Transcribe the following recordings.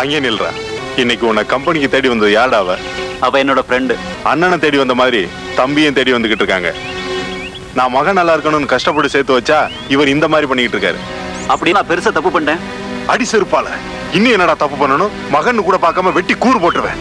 அங்கே நில்றா இன்னைக்கு உன்னை கம்பெனிக்கு தேடி வந்தது யாடா அவ அவ என்னோட ஃப்ரெண்டு அண்ணனை தேடி வந்த மாதிரி தம்பியும் தேடி வந்துகிட்டு இருக்காங்க நான் மகன் நல்லா இருக்கணும்னு கஷ்டப்பட்டு சேர்த்து வச்சா இவர் இந்த மாதிரி பண்ணிக்கிட்டு இருக்காரு அப்படி நான் பெருசா தப்பு பண்ணிட்டேன் அடி செருப்பால இன்னும் என்னடா தப்பு பண்ணணும் மகன் கூட பார்க்காம வெட்டி கூறு போட்டுருவேன்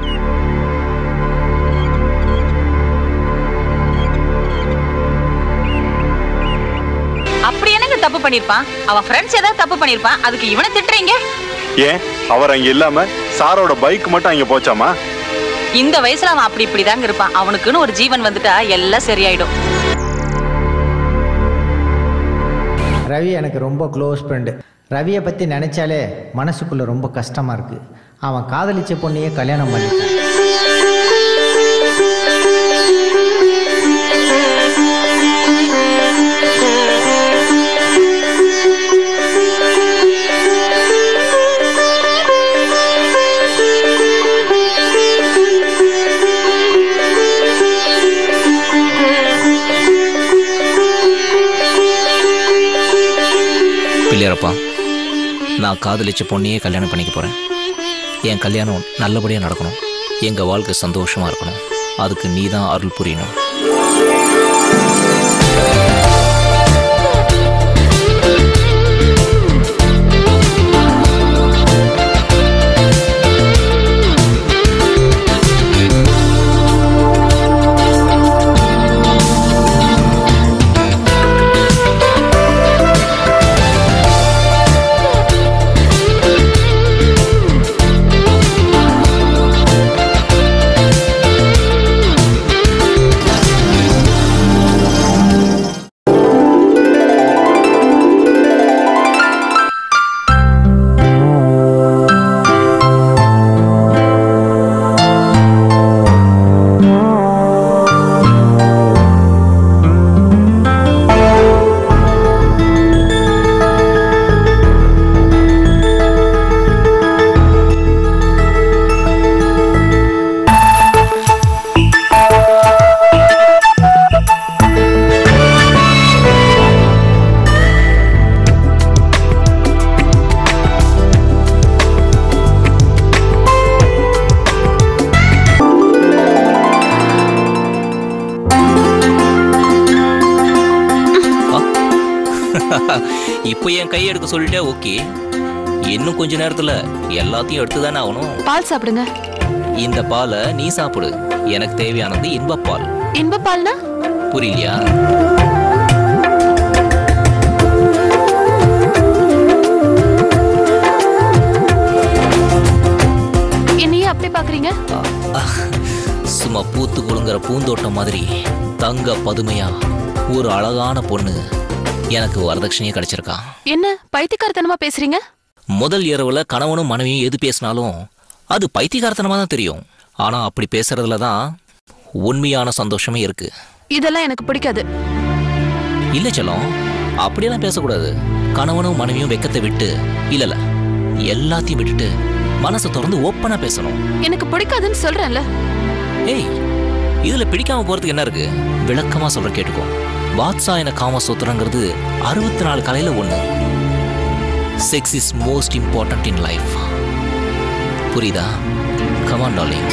அப்படி என்னங்க தப்பு பண்ணிருப்பான் அவன் ஃப்ரெண்ட்ஸ் ஏதாவது தப்பு பண்ணிருப்பான் அதுக்கு இவனை திட்டுறீங்க ஏன் அவர் அங்க இல்லாம சாரோட பைக் மட்டும் அங்க போச்சாமா இந்த வயசுல அவன் அப்படி இப்படிதாங்க இருப்பான் அவனுக்குன்னு ஒரு ஜீவன் வந்துட்டா எல்லாம் சரியாயிடும் ரவி எனக்கு ரொம்ப க்ளோஸ் ஃப்ரெண்டு ரவியை பற்றி நினச்சாலே மனசுக்குள்ளே ரொம்ப கஷ்டமாக இருக்குது அவன் காதலிச்ச பொண்ணையே கல்யாணம் பண்ணிட்டான் பிள்ளையரப்பா நான் காதலிச்ச பொண்ணையே கல்யாணம் பண்ணிக்க போகிறேன் என் கல்யாணம் நல்லபடியாக நடக்கணும் எங்கள் வாழ்க்கை சந்தோஷமாக இருக்கணும் அதுக்கு நீ தான் அருள் புரியணும் இப்போ என் கை எடுக்க சொல்லிட்டே ஓகே இன்னும் கொஞ்ச நேரத்துல எல்லாத்தையும் எடுத்து தானே ஆகணும் பால் சாப்பிடுங்க இந்த பாலை நீ சாப்பிடு எனக்கு தேவையானது இன்பப்பால் இன்ப பால்னா புரியலையா என்னையே அப்படி பாக்குறீங்க சும்மா பூத்து குலுங்குற பூந்தோட்டம் மாதிரி தங்க பதுமையா ஒரு அழகான பொண்ணு எனக்கு வரதட்சணையே கிடைச்சிருக்கா என்ன பைத்தியக்காரத்தனமா பேசுறீங்க முதல் இரவுல கணவனும் மனைவியும் எது பேசினாலும் அது பைத்தியகாரத்தனமா தான் தெரியும் ஆனா அப்படி பேசுறதுல தான் உண்மையான சந்தோஷமே இருக்கு இதெல்லாம் எனக்கு பிடிக்காது இல்ல செல்லம் அப்படியெல்லாம் பேசக்கூடாது கணவனும் மனைவியும் வெக்கத்தை விட்டு இல்லல எல்லாத்தையும் விட்டுட்டு மனசை திறந்து ஓப்பனா பேசணும் எனக்கு பிடிக்காதுன்னு சொல்றேன்ல ஏய் இதுல பிடிக்காம போறதுக்கு என்ன இருக்கு விளக்கமா சொல்ற கேட்டுக்கோ வாத்சாயன காம சூத்திரங்கிறது அறுபத்தி நாலு கலையில ஒண்ணு sex is most important in life புரியுதா கமான் டாலிங்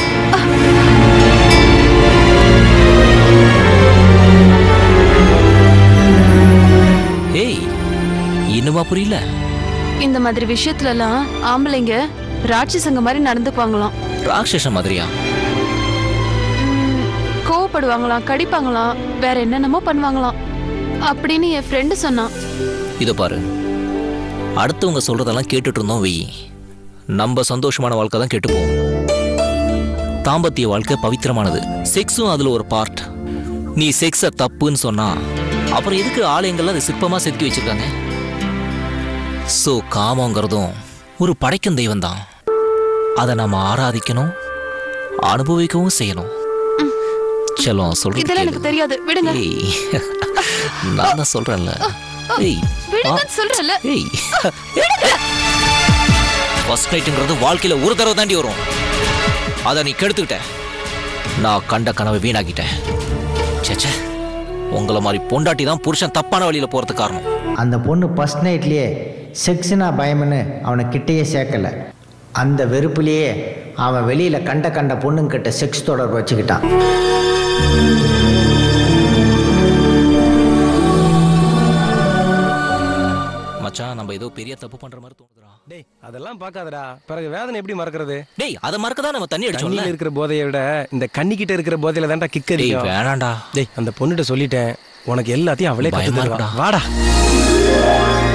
ஏய் இன்னுமா புரியல இந்த மாதிரி விஷயத்துல எல்லாம் ஆம்பளைங்க ராட்சசங்க மாதிரி நடந்துக்குவாங்களாம் ராட்சச மாதிரியா ம், கோவப்படுவாங்களாம் கடிப்பாங்களாம் வேற என்னென்னமோ பண்ணுவாங்களாம் அப்படின்னு என் ஃப்ரெண்டு சொன்னான் இதோ பாரு அடுத்தவங்க சொல்றதெல்லாம் கேட்டுட்டு இருந்தோம் வெயி நம்ம சந்தோஷமான வாழ்க்கை தான் கெட்டு போகும் தாம்பத்திய வாழ்க்கை பவித்திரமானது செக்ஸும் அதுல ஒரு பார்ட் நீ செக்ஸ தப்புன்னு சொன்னா அப்புறம் எதுக்கு ஆலயங்கள்ல அதை சிற்பமா செதுக்கி வச்சிருக்காங்க சோ காமங்கிறதும் ஒரு படைக்கும் தெய்வம் தான் அதை நம்ம ஆராதிக்கணும் அனுபவிக்கவும் செய்யணும் செல்லம் சொல்றது இதெல்லாம் எனக்கு கேளு. தெரியாது விடுங்க ஏய் நான் தான் சொல்றேன்ல ஏய் விடுங்கன்னு சொல்றேன்ல ஏய் ஃபர்ஸ்ட் நைட்டுங்கிறது வாழ்க்கையில ஒரு தடவை தாண்டி வரும் அதை நீ கெடுத்துக்கிட்ட நான் கண்ட கனவை வீணாக்கிட்டேன் சேச்சே உங்களை மாதிரி பொண்டாட்டி தான் புருஷன் தப்பான வழியில போறதுக்கு காரணம் அந்த பொண்ணு ஃபஸ்ட் நைட்லேயே செக்ஸ்னா பயம்னு அவனை கிட்டேயே சேர்க்கல அந்த வெறுப்புலேயே அவன் வெளியில் கண்ட கண்ட பொண்ணுங்கிட்ட செக்ஸ் தொடர்பு வச்சுக்கிட்டான் மச்சான் நம்ம ஏதோ பெரிய தப்பு பண்ற மாதிரி தோணுதுடா டேய் அதெல்லாம் பார்க்காதடா பிறகு வேதனை எப்படி மறக்கிறது டேய் அதை மறக்க தான் நம்ம தண்ணி அடிச்சோம்ல தண்ணியில இருக்கிற போதையை விட இந்த கண்ணிக்கிட்ட இருக்கிற போதையில தான்டா கிக் டேய் அடிக்கும் வேணாம்டா டேய் அந்த பொண்ணுகிட்ட சொல்லிட்டேன் உனக்கு எல்லாத்தையும் அவளே பயமா கத்து இருக்குடா. வாடா